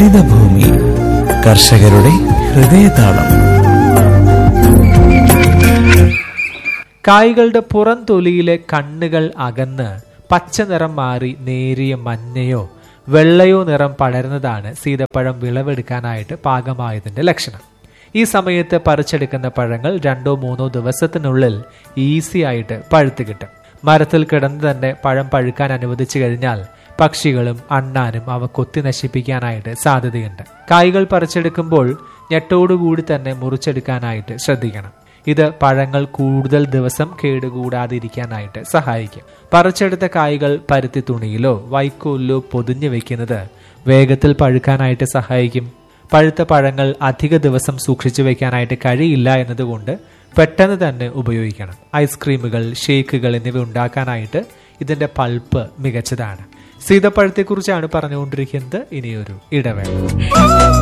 ഹരിതഭൂമി കർഷകരുടെ ഹൃദയതാളം കായ്കളുടെ പുറം തൊലിയിലെ കണ്ണുകൾ അകന്ന് പച്ച നിറം മാറി നേരിയ മഞ്ഞയോ വെള്ളയോ നിറം പടരുന്നതാണ് സീതപ്പഴം വിളവെടുക്കാനായിട്ട് പാകമായതിന്റെ ലക്ഷണം ഈ സമയത്ത് പറിച്ചെടുക്കുന്ന പഴങ്ങൾ രണ്ടോ മൂന്നോ ദിവസത്തിനുള്ളിൽ ഈസി ആയിട്ട് പഴുത്ത് കിട്ടും മരത്തിൽ കിടന്ന് തന്നെ പഴം പഴുക്കാൻ അനുവദിച്ചു കഴിഞ്ഞാൽ പക്ഷികളും അണ്ണാനും അവ കൊത്തി നശിപ്പിക്കാനായിട്ട് സാധ്യതയുണ്ട് കായ്കൾ പറിച്ചെടുക്കുമ്പോൾ ഞെട്ടോടുകൂടി തന്നെ മുറിച്ചെടുക്കാനായിട്ട് ശ്രദ്ധിക്കണം ഇത് പഴങ്ങൾ കൂടുതൽ ദിവസം കേടുകൂടാതിരിക്കാനായിട്ട് സഹായിക്കും പറിച്ചെടുത്ത കായ്കൾ പരുത്തി തുണിയിലോ വൈക്കോലിലോ പൊതിഞ്ഞു വെക്കുന്നത് വേഗത്തിൽ പഴുക്കാനായിട്ട് സഹായിക്കും പഴുത്ത പഴങ്ങൾ അധിക ദിവസം സൂക്ഷിച്ചു വെക്കാനായിട്ട് കഴിയില്ല എന്നതുകൊണ്ട് പെട്ടെന്ന് തന്നെ ഉപയോഗിക്കണം ഐസ്ക്രീമുകൾ ഷേക്കുകൾ എന്നിവ ഉണ്ടാക്കാനായിട്ട് ഇതിന്റെ പൾപ്പ് മികച്ചതാണ് സീതപ്പഴത്തെക്കുറിച്ചാണ് പറഞ്ഞുകൊണ്ടിരിക്കുന്നത് ഇനിയൊരു ഇടവേള